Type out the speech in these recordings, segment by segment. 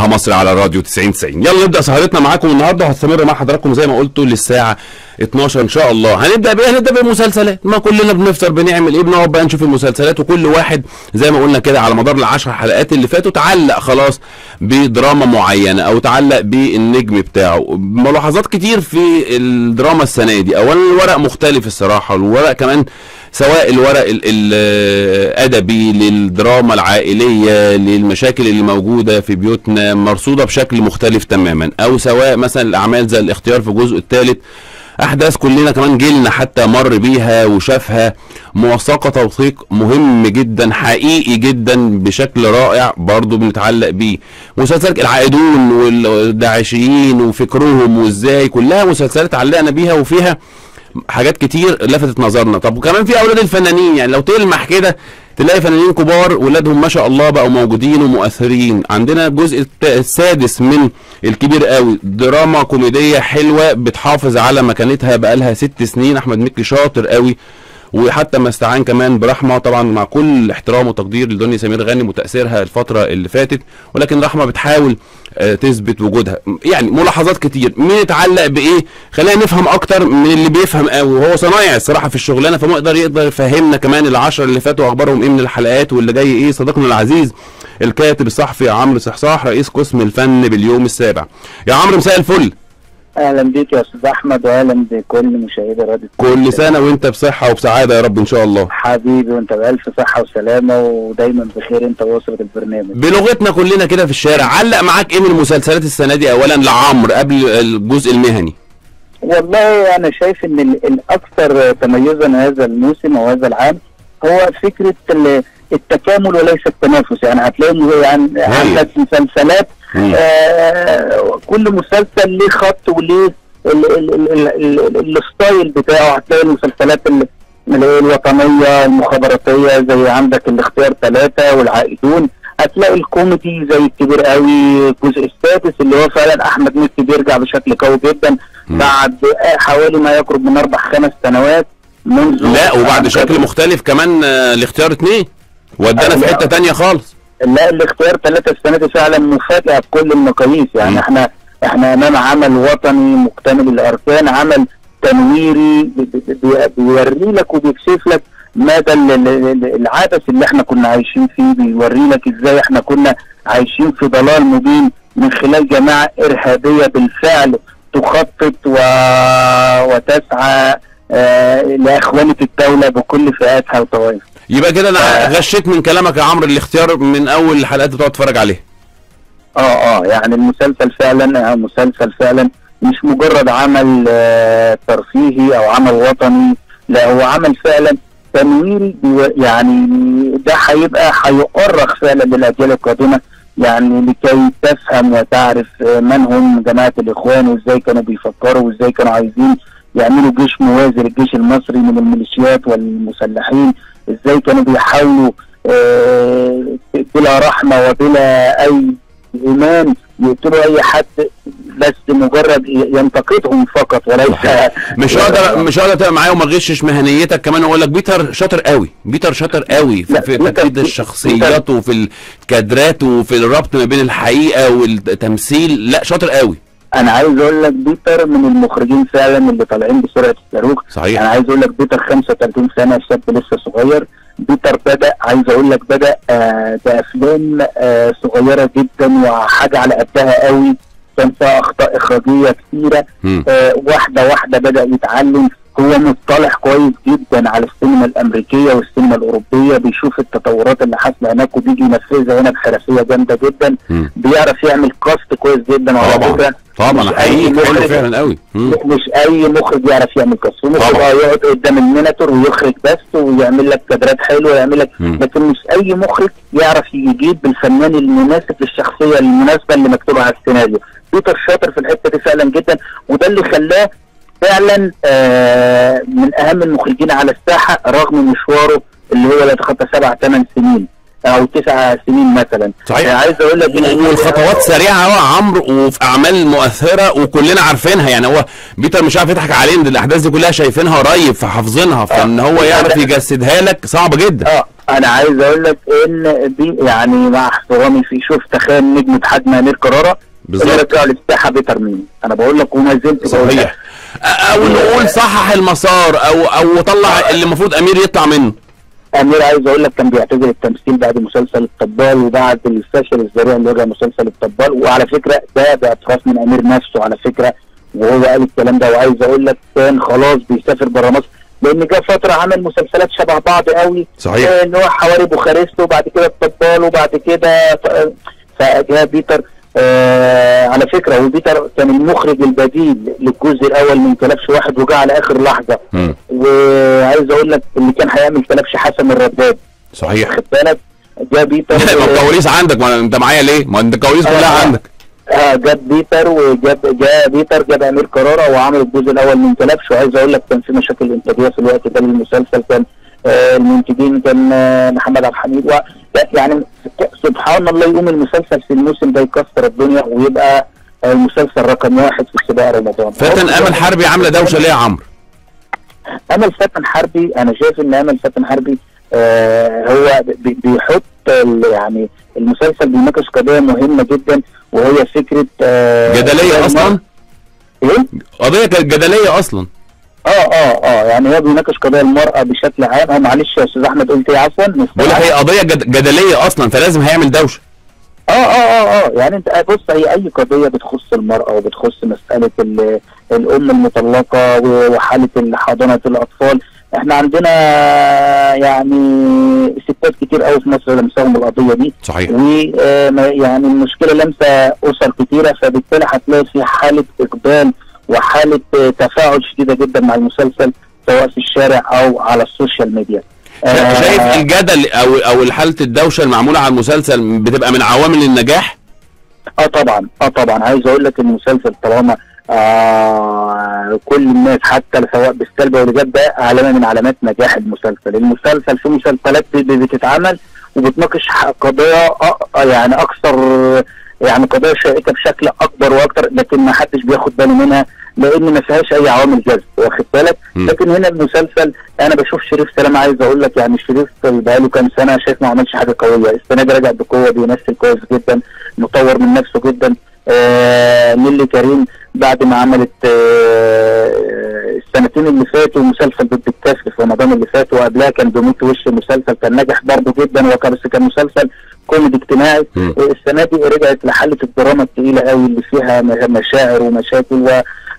هواها مصر على راديو 90 90 يلا نبدا سهرتنا معاكم النهارده وهستمر مع حضراتكم زي ما قلتوا للساعه 12 ان شاء الله هنبدا بايه هنبدا بالمسلسلات ما كلنا بنفطر بنعمل ايه بنقعد بقى نشوف المسلسلات وكل واحد زي ما قلنا كده على مدار العشر حلقات اللي فاتوا تعلق خلاص بدراما معينه او تعلق بالنجم بتاعه ملاحظات كتير في الدراما السنه دي اولا الورق مختلف الصراحه والورق كمان سواء الورق ال- الادبي للدراما العائليه للمشاكل اللي موجوده في بيوتنا مرصوده بشكل مختلف تماما او سواء مثلا الاعمال زي الاختيار في الجزء الثالث احداث كلنا كمان جيلنا حتى مر بيها وشافها موثقه توثيق مهم جدا حقيقي جدا بشكل رائع برضه بنتعلق بيه مسلسلات العائدون والداعشيين وفكرهم وازاي كلها مسلسلات علقنا بيها وفيها حاجات كتير لفتت نظرنا طب وكمان في اولاد الفنانين يعني لو تلمح كده تلاقي فنانين كبار ولادهم ما شاء الله بقوا موجودين ومؤثرين عندنا الجزء الت- السادس من الكبير قوي دراما كوميديه حلوه بتحافظ على مكانتها بقالها ست سنين احمد مكي شاطر قوي وحتى ما استعان كمان برحمه طبعا مع كل احترام وتقدير لدنيا سمير غانم وتاثيرها الفتره اللي فاتت ولكن رحمه بتحاول آه، تثبت وجودها يعني ملاحظات كتير مين اتعلق بايه خلينا نفهم اكتر من اللي بيفهم قوي وهو صنايعي الصراحه في الشغلانه فما يقدر يقدر يفهمنا كمان العشرة اللي فاتوا اخبارهم ايه من الحلقات واللي جاي ايه صديقنا العزيز الكاتب الصحفي عمرو صحصاح رئيس قسم الفن باليوم السابع يا عمرو مساء الفل اهلا بيك يا استاذ احمد واهلا بكل مشاهدي راديو كل سنه وانت بصحه وبسعاده يا رب ان شاء الله حبيبي وانت بالف صحه وسلامه ودايما بخير انت واسره البرنامج بلغتنا كلنا كده في الشارع علق معاك ايه من المسلسلات السنه دي اولا لعمرو قبل الجزء المهني والله انا شايف ان ال- الاكثر تميزا هذا الموسم او هذا العام هو فكره ال- التكامل وليس التنافس يعني هتلاقي م- يعني عندك مسلسلات مم. آه كل مسلسل ليه خط وليه ال- ال- ال- ال- ال- الستايل بتاعه هتلاقي المسلسلات ال- اللي هي الوطنيه المخابراتيه زي عندك الاختيار ثلاثه والعائدون هتلاقي الكوميدي زي الكبير قوي الجزء السادس اللي هو فعلا احمد مكي بيرجع بشكل قوي جدا مم. بعد حوالي ما يقرب من اربع خمس سنوات منذ لا وبعد شكل مختلف كمان آه، الاختيار اتنين ودانا في أيوة. حته تانية خالص لا الاختيار ثلاثة السنة دي فعلا مفاجأة بكل المقاييس يعني مم. احنا احنا امام عمل وطني مكتمل الاركان عمل تنويري بي- بي- بي- بيوري لك وبيكشف لك مدى ال- ال- ال- العبث اللي احنا كنا عايشين فيه بيوري لك ازاي احنا كنا عايشين في ضلال مبين من خلال جماعة ارهابية بالفعل تخطط و... وتسعى آه لاخوانة الدولة بكل فئاتها وطوائفها يبقى كده انا آه. غشيت من كلامك يا عمرو الاختيار من اول الحلقات اللي بتقعد تتفرج عليها اه اه يعني المسلسل فعلا آه، مسلسل فعلا مش مجرد عمل آه ترفيهي او عمل وطني لا هو عمل فعلا تنويري بيو- يعني ده هيبقى هيؤرخ فعلا للاجيال القادمه يعني لكي تفهم وتعرف آه، من هم جماعه الاخوان وازاي كانوا بيفكروا وازاي كانوا عايزين يعملوا جيش موازي للجيش المصري من الميليشيات والمسلحين ازاي كانوا بيحاولوا آه، بلا رحمه وبلا اي ايمان يقتلوا اي حد بس مجرد ي- ينتقدهم فقط وليس مش هقدر مش هقدر تبقى معايا وما اغشش مهنيتك كمان واقول لك بيتر شاطر قوي بيتر شاطر قوي في, لا، في بيتر- تجديد الشخصيات وفي الكادرات وفي الربط ما بين الحقيقه والتمثيل لا شاطر قوي انا عايز اقول لك بيتر من المخرجين فعلا اللي طالعين بسرعه الصاروخ صحيح انا عايز اقول لك بيتر 35 سنه شاب لسه صغير بيتر بدا عايز اقول لك بدا آه بافلام آه صغيره جدا وحاجه على قدها قوي كان فيها اخطاء اخراجيه كثيره مم. آه واحده واحده بدا يتعلم هو مطلع كويس جدا على السينما الامريكيه والسينما الاوروبيه بيشوف التطورات اللي حاصله هناك وبيجي ينفذها هنا بحرفيه جامده جدا مم. بيعرف يعمل كاست كويس جدا وعلى طبعا فكره طبعا مش أي حقيقي حلو مخرج- فعلا قوي مم. مش اي مخرج يعرف يعمل كاست في مخرج طبعا. اه يقعد قدام الميناتور ويخرج بس ويعمل لك كادرات حلوه ويعمل لك مم. لكن مش اي مخرج يعرف يجيب الفنان المناسب للشخصيه المناسبه اللي مكتوبه على السيناريو بيتر شاطر في الحته دي فعلا جدا وده اللي خلاه فعلا آه من اهم المخرجين على الساحه رغم مشواره اللي هو لا يتخطى سبع ثمان سنين او تسع سنين مثلا صحيح. يعني عايز اقول لك إن- والخطوات سريعه قوي يا عمرو وفي اعمال مؤثره وكلنا عارفينها يعني هو بيتر مش عارف يضحك علينا دي الاحداث دي كلها شايفينها قريب فحافظينها فان هو يعرف يجسدها لك صعب جدا اه انا عايز اقول لك ان دي يعني مع احترامي في شوف تخيل نجم بحجم امير كرارة بالظبط. اللي رجع للساحه بيتر مين انا بقول لك وما زلت بقول لك. صحيح او نقول صحح المسار او او طلع اللي المفروض امير يطلع منه امير عايز اقول لك كان بيعتزل التمثيل بعد مسلسل الطبال وبعد الفشل الذريع اللي رجع مسلسل الطبال وعلى فكره ده باعتراف من امير نفسه على فكره وهو قال الكلام ده وعايز اقول لك كان خلاص بيسافر بره مصر لان جه فتره عمل مسلسلات شبه بعض قوي صحيح. آه، ان هو حواري بوخارست وبعد كده الطبال وبعد كده ف- فجاء بيتر آه على فكره وبيتر كان المخرج البديل للجزء الاول من كلبش واحد وجاء على اخر لحظه مم. وعايز اقول لك اللي كان هيعمل كلبش حسن الرداد صحيح خد بالك جاب بيتر ما الكواليس عندك ما انت معايا ليه ما انت الكواليس كلها آه. عندك اه جاب بيتر وجاب جاب بيتر جاب امير كرارة وعمل الجزء الاول من كلبش وعايز اقول لك كان في مشاكل انتاجيه في الوقت ده للمسلسل كان آه المنتجين كان آه محمد عبد الحميد و لا، يعني سبحان الله يقوم المسلسل في الموسم ده يكسر الدنيا ويبقى آه، المسلسل رقم واحد في سباق رمضان فاتن امل حربي عامله دوشه ليه يا عمرو امل فاتن حربي انا شايف ان امل فاتن حربي آه هو بي- بيحط ال- يعني المسلسل بيناقش قضيه مهمه جدا وهي فكره آه جدليه اصلا ايه؟ قضيه كانت جدليه اصلا اه اه اه يعني هو بيناقش قضايا المراه بشكل عام اه معلش يا استاذ احمد قلت ايه عفوا بقول لك هي قضيه جد- جدليه اصلا فلازم هيعمل دوشه اه اه اه اه يعني انت بص هي اي قضيه بتخص المراه وبتخص مساله ال- الام المطلقه و- وحاله حضانه الاطفال احنا عندنا يعني ستات كتير قوي في مصر لمساهم القضيه دي صحيح ويعني المشكله لمسه اسر كتيره فبالتالي هتلاقي في حاله اقبال وحاله آه، تفاعل شديده جدا مع المسلسل سواء في الشارع او على السوشيال ميديا آه، شايف الجدل او او حاله الدوشه المعموله على المسلسل بتبقى من عوامل النجاح اه طبعا اه طبعا عايز اقول لك المسلسل طالما آه كل الناس حتى سواء بالسلب او بالايجاب ده علامه من علامات نجاح المسلسل، المسلسل في مسلسلات ب- ب- بتتعمل وبتناقش ح- قضايا أ- يعني اكثر يعني قضايا شائكه بشكل اكبر واكثر لكن ما حدش بياخد باله منها لان ما فيهاش اي عوامل جذب واخد بالك مم. لكن هنا المسلسل انا بشوف شريف سلام عايز اقول لك يعني شريف بقاله كام سنه شايف ما عملش حاجه قويه السنه دي رجع بقوه بيمثل كويس جدا مطور من نفسه جدا آه نيلي كريم بعد ما عملت آه السنتين اللي فاتوا مسلسل ضد الكسر في رمضان اللي فات وقبلها كان بموت وش مسلسل كان ناجح برضه جدا وكان بس كان مسلسل كوميدي اجتماعي مم. آه، السنه دي رجعت لحاله الدراما الثقيله قوي اللي فيها م- مشاعر ومشاكل و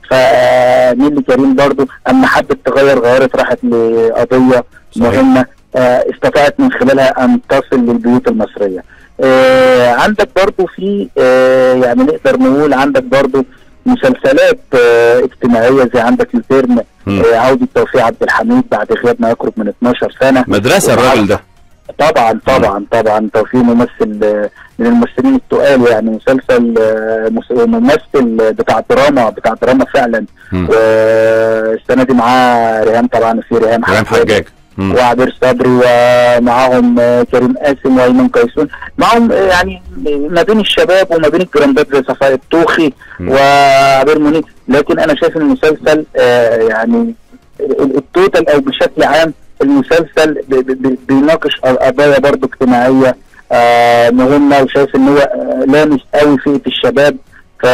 فنيلي كريم برضه اما حبت تغير غيرت راحت لقضيه صحيح. مهمه آه، استطاعت من خلالها ان تصل للبيوت المصريه. آه، عندك برضو في آه، يعني نقدر نقول عندك برضو مسلسلات آه، اجتماعيه زي عندك الفيلم مم. آه، عوده توفيق عبد الحميد بعد غياب ما يقرب من 12 سنه مدرسه الراجل ده طبعا طبعا طبعا توفيق ممثل آه، من الممثلين التقال يعني مسلسل آه، مس- ممثل بتاع دراما بتاع دراما فعلا مم. والسنه دي معاه ريهام طبعا في ريهام ريهام حجاج مم. وعبير صبري ومعاهم آه، كريم قاسم وايمن قيسون معاهم آه، يعني ما بين الشباب وما بين الجراندات زي صفاء الطوخي مم. وعبير منيب لكن انا شايف ان المسلسل آه، يعني ال- التوتال او بشكل عام المسلسل ب- ب- ب- بيناقش قضايا برضو اجتماعيه آه، مهمه وشايف ان هو آه، لامس قوي فئه الشباب ف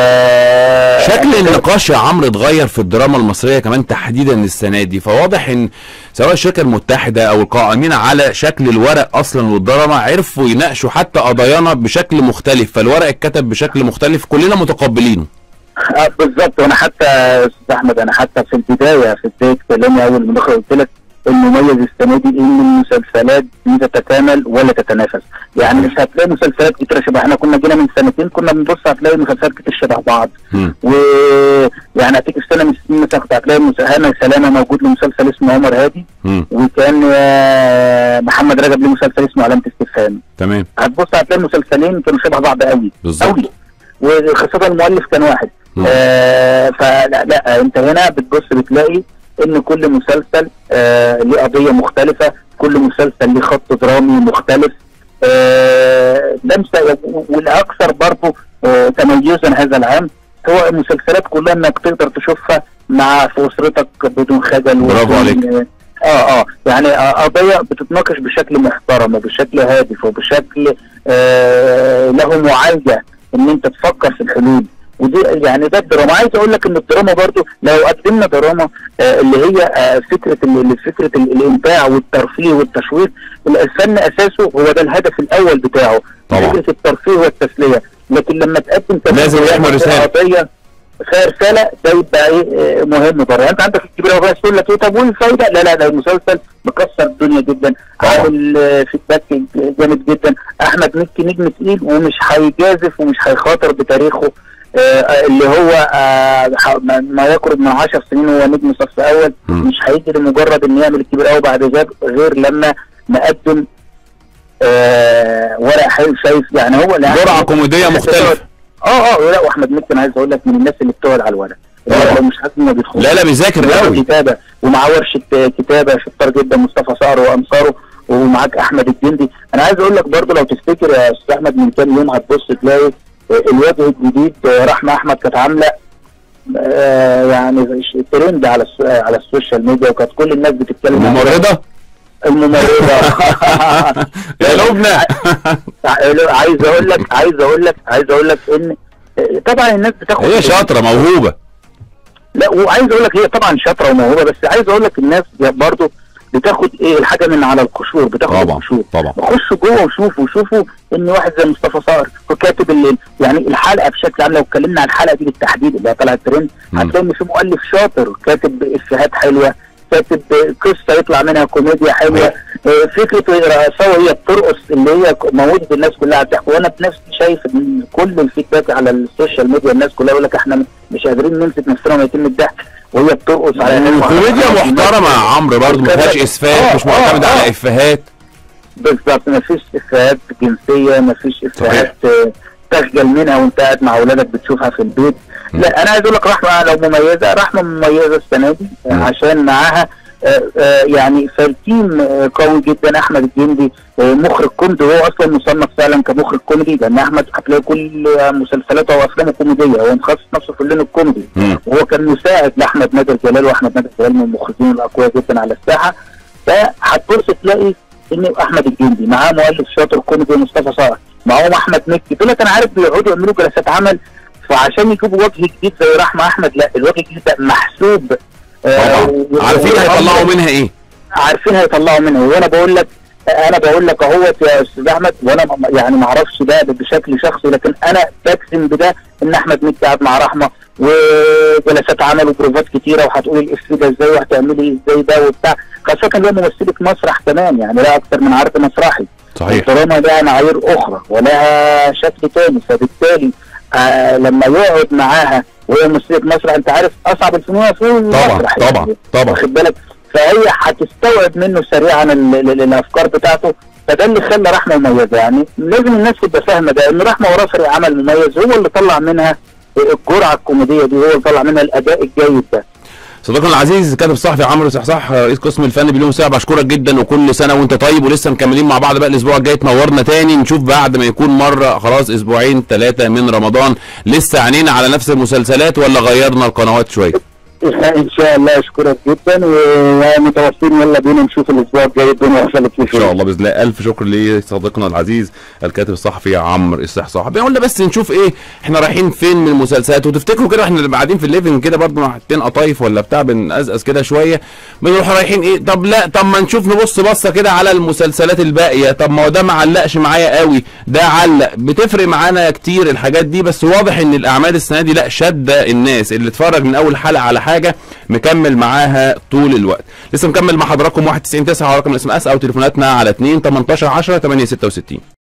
شكل النقاش يا عمرو اتغير في الدراما المصريه كمان تحديدا السنه دي فواضح ان سواء الشركه المتحده او القائمين على شكل الورق اصلا والدراما عرفوا يناقشوا حتى قضايانا بشكل مختلف فالورق اتكتب بشكل مختلف كلنا متقبلينه آه، بالظبط وانا حتى يا استاذ احمد انا حتى في البدايه في بدايه كلامي اول ما دخل قلت لك المميز السنه دي ان المسلسلات دي تتكامل ولا تتنافس يعني مش هتلاقي مسلسلات كتير شبه احنا كنا جينا من سنتين كنا بنبص هتلاقي مسلسلات كتير شبه بعض مم. ويعني هتيجي في سنه من السنين مثلا كنت هتلاقي مس- هنا سلامه موجود له مسلسل اسمه عمر هادي مم. وكان آه، محمد رجب له مسلسل اسمه علامه استفهام تمام هتبص هتلاقي المسلسلين كانوا شبه بعض قوي بالظبط. قوي وخاصة المؤلف كان واحد مم. آه فلا لا انت هنا بتبص بتلاقي ان كل مسلسل آه ليه قضية مختلفة كل مسلسل ليه خط درامي مختلف آه لمسه والاكثر برضه آه تميزا هذا العام هو المسلسلات كلها انك تقدر تشوفها مع في اسرتك بدون خجل برافو وبدون- عليك. اه اه يعني آه، قضيه بتتناقش بشكل محترم وبشكل هادف وبشكل آه له معالجه ان انت تفكر في الحلول ودي يعني ده الدراما عايز اقول لك ان الدراما برضو لو قدمنا دراما آه اللي هي آه فكره ال- فكره ال- الامتاع والترفيه والتشويق الفن اساسه هو ده الهدف الاول بتاعه طبعا. فكره الترفيه والتسليه لكن لما تقدم كمان لازم يحمل رسالة. قضيه فيها رساله ده يبقى ايه آه، مهم برضه يعني انت عندك الكبيره وبس تقول لك ايه طب وايه الفايده؟ لا لا ده المسلسل مكسر الدنيا جدا طبعا. عامل آه، فيدباك جامد جدا احمد مكي نجم تقيل ومش هيجازف ومش هيخاطر بتاريخه آه، اللي هو آه، ح- ما- ما يقرب من 10 سنين هو نجم صف اول مم. مش هيجي لمجرد ان يعمل الكبير قوي بعد ذلك غير لما نقدم آه، ورق حلو شايف يعني هو لا جرعه كوميديه مختلفه اه اه لا واحمد مكي انا عايز اقول لك من الناس اللي بتقعد على الورق طبعا. لو مش حاسس انه بيدخل لا لا بيذاكر معاه قوي كتابه ومعاه ورشه كتابه شطار جدا مصطفى صقر وامصاره ومعاك احمد الجندي انا عايز اقول لك برضه لو تفتكر يا استاذ احمد من كام يوم هتبص تلاقي الوجه الجديد رحمه احمد كانت عامله آه، يعني ترند على الس- على السوشيال ميديا وكانت كل الناس بتتكلم عنها. الممرضه الممرضه يا لبنى عايز اقول لك عايز اقول لك عايز اقول لك ان طبعا الناس بتاخد هي شاطره موهوبه لا وعايز اقول لك هي طبعا شاطره وموهوبه بس عايز اقول لك الناس برضو بتاخد ايه الحاجه من على القشور بتاخد طبعا القشور طبعا خشوا جوه وشوفوا وشوفوا ان واحد زي مصطفى صقر هو كاتب ال- يعني الحلقه بشكل عام لو اتكلمنا عن الحلقه دي بالتحديد اللي هي طلعت ترند مم. هتلاقي ان في مؤلف شاطر كاتب افيهات حلوه كاتب قصه يطلع منها كوميديا حلوه آه، فكره رقصه وهي بترقص اللي هي موجوده الناس كلها بتحكي وانا بنفسي شايف ان كل الفيدباك على السوشيال ميديا الناس كلها يقول لك احنا مش قادرين نمسك نفسنا ويتم الضحك وهي بترقص على الناس كوميديا محترمه يا عمرو برضه ما فيهاش اسفاف مش آه، آه، معتمده آه. على افيهات بالظبط مفيش افيهات جنسيه مفيش افيهات آه، تخجل منها وانت قاعد مع اولادك بتشوفها في البيت م. لا انا عايز اقول لك رحمه لو مميزه رحمه مميزه السنه دي آه، م. عشان معاها آه، آه، يعني فرتيم آه، قوي جدا احمد الجندي آه، مخرج كوميدي وهو اصلا مصنف فعلا كمخرج كوميدي لان احمد هتلاقي كل آه، مسلسلاته وافلامه كوميديه هو مخصص نفسه في اللون الكوميدي مم. وهو كان مساعد لاحمد نادر جلال واحمد نادر جلال من المخرجين الاقوياء جدا على الساحه فهتبص تلاقي ان احمد الجندي معاه مؤلف شاطر كوميدي مصطفى صالح معاهم احمد مكي دول انا عارف بيقعدوا يعملوا جلسات عمل فعشان يجيبوا وجه جديد زي رحمه احمد لا الوجه الجديد ده محسوب آه، طبعا و- عارفين و- هيطلعوا منها ايه عارفين هيطلعوا منها وانا بقول لك انا بقول لك اهوت يا استاذ احمد وانا م- يعني ما اعرفش ده بشكل شخصي لكن انا بجزم بده ان احمد مكي قاعد مع رحمه وجلسات عمل وبروفات كتيره وهتقولي الافيه ده ازاي وهتعملي ازاي ده وبتاع خاصه اللي هي ممثله مسرح كمان يعني لها اكتر من عرض مسرحي صحيح الدراما لها معايير اخرى ولها شكل تاني فبالتالي آه لما يقعد معاها وهي ممثله مسرح انت عارف اصعب الفنون في طبعا المسرح طبعا يعني. طبعا واخد بالك فهي هتستوعب منه سريعا ال- ال- الافكار بتاعته فده اللي خلى رحمه مميزه يعني لازم الناس تبقى فاهمه ده ان رحمه وراه فريق عمل مميز هو اللي طلع منها الجرعه الكوميديه دي هو اللي طلع منها الاداء الجيد ده صديقنا العزيز كاتب الصحفي عمرو صحصح رئيس قسم الفن بليون ساعه بشكرك جدا وكل سنه وانت طيب ولسه مكملين مع بعض بقى الاسبوع الجاي تنورنا تاني نشوف بعد ما يكون مره خلاص اسبوعين ثلاثه من رمضان لسه عينينا على نفس المسلسلات ولا غيرنا القنوات شويه ان شاء الله اشكرك جدا ومتواصلين يلا بينا نشوف الاسبوع الجاي الدنيا وصلت ان شاء الله باذن الله الف شكر لصديقنا العزيز الكاتب الصحفي عمرو الصحصح قلنا بس نشوف ايه احنا رايحين فين من المسلسلات وتفتكروا كده احنا اللي قاعدين في الليفنج كده برضه حاطين قطايف ولا بتاع بنقزقز كده شويه بنروح رايحين ايه طب لا طب ما نشوف نبص بصه كده على المسلسلات الباقيه طب ما هو ده ما علقش معايا قوي ده علق بتفرق معانا كتير الحاجات دي بس واضح ان الاعمال السنه دي لا شاده الناس اللي اتفرج من اول حلقه على حاجه مكمل معاها طول الوقت لسه مكمل مع حضراتكم 199 9 رقم الاس ام اس او تليفوناتنا على 2 18 10 8 66